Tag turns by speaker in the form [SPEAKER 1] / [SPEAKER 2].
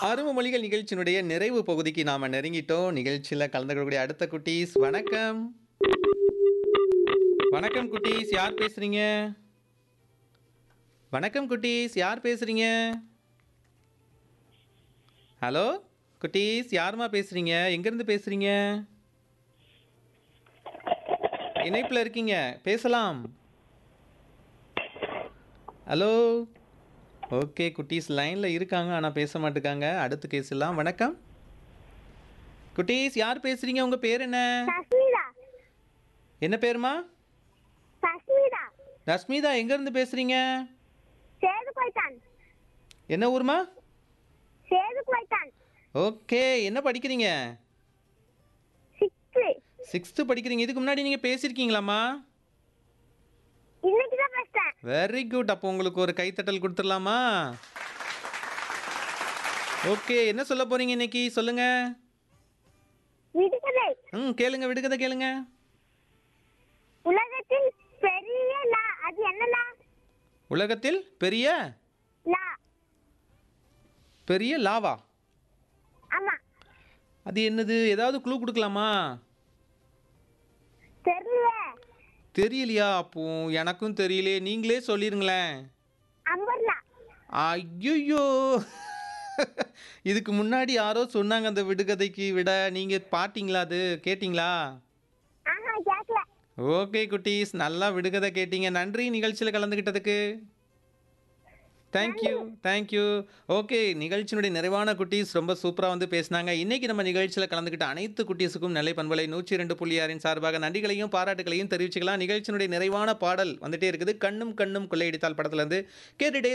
[SPEAKER 1] அருமை மொழிகள் நிகழ்ச்சியினுடைய நிறைவு பகுதிக்கு நாம நெருங்கிட்டோம் நிகழ்ச்சியில் கலந்து கொள்ளக்கூடிய அடுத்த குட்டீஸ் வணக்கம் வணக்கம் குட்டீஸ் யார் பேசுறீங்க வணக்கம் குட்டீஸ் யார் பேசுறீங்க ஹலோ குட்டீஸ் யாருமா பேசுறீங்க எங்கேருந்து பேசுறீங்க இணைப்பில் இருக்கீங்க பேசலாம் ஹலோ ஓகே குட்டீஸ் லைனில் இருக்காங்க ஆனால் பேச மாட்டேங்காங்க அடுத்து பேசலாம் வணக்கம் குட்டீஸ் யார் பேசுறீங்க உங்கள் பேர் என்ன
[SPEAKER 2] சஸ்மிதா
[SPEAKER 1] என்ன பேருமா
[SPEAKER 2] சஸ்மிதா
[SPEAKER 1] ரஷ்மிதா எங்கேருந்து பேசுகிறீங்க
[SPEAKER 2] சேது போய்தான்
[SPEAKER 1] என்ன ஊர்மா
[SPEAKER 2] சேது போய்தான்
[SPEAKER 1] ஓகே என்ன படிக்கிறீங்க
[SPEAKER 2] சிக்ஸ்த்து
[SPEAKER 1] சிக்ஸ்த்து படிக்கிறீங்க இதுக்கு முன்னாடி நீங்கள் பேசியிருக்கீங்களாம்மா
[SPEAKER 2] இன்னைக்கு தான் பேசுறேன்
[SPEAKER 1] வெரி குட் அப்போ உங்களுக்கு ஒரு கைத்தட்டல் கொடுத்துடலாமா ஓகே என்ன சொல்ல போறீங்க இன்னைக்கு சொல்லுங்க
[SPEAKER 2] விடுகதை
[SPEAKER 1] ம் கேளுங்க விடுகதை கேளுங்க
[SPEAKER 2] உலகத்தில் பெரிய லா அது என்ன லா
[SPEAKER 1] உலகத்தில் பெரிய
[SPEAKER 2] லா
[SPEAKER 1] பெரிய லாவா
[SPEAKER 2] ஆமா
[SPEAKER 1] அது என்னது ஏதாவது க்ளூ கொடுக்கலாமா
[SPEAKER 2] தெரியல
[SPEAKER 1] தெரியலையா அப்போ எனக்கும் தெரியலையே நீங்களே சொல்லிருங்களேன்
[SPEAKER 2] அம்பர்லா
[SPEAKER 1] ஐயோ இதுக்கு முன்னாடி யாரோ சொன்னாங்க அந்த விடுகதைக்கு விட நீங்கள் பாட்டிங்களா அது கேட்டிங்களா
[SPEAKER 2] ஆஹா கேட்கல
[SPEAKER 1] ஓகே குட்டீஸ் நல்லா விடுகதை கேட்டீங்க நன்றி நிகழ்ச்சியில் கலந்துக்கிட்டதுக்கு தேங்க்யூ தேங்க்யூ ஓகே நிகழ்ச்சியினுடைய நிறைவான குட்டீஸ் ரொம்ப சூப்பராக வந்து பேசினாங்க இன்னைக்கு நம்ம நிகழ்ச்சியில் கலந்துக்கிட்ட அனைத்து குட்டீஸுக்கும் நெல்லை பண்பலை நூற்றி ரெண்டு புள்ளி ஆறின் சார்பாக நன்றிகளையும் பாராட்டுகளையும் தெரிவிச்சுக்கலாம் நிகழ்ச்சியினுடைய நிறைவான பாடல் வந்துட்டே இருக்குது கண்ணும் கண்ணும் கொள்ளையடித்தால் படத்துலேருந்து கேட்டுட்டே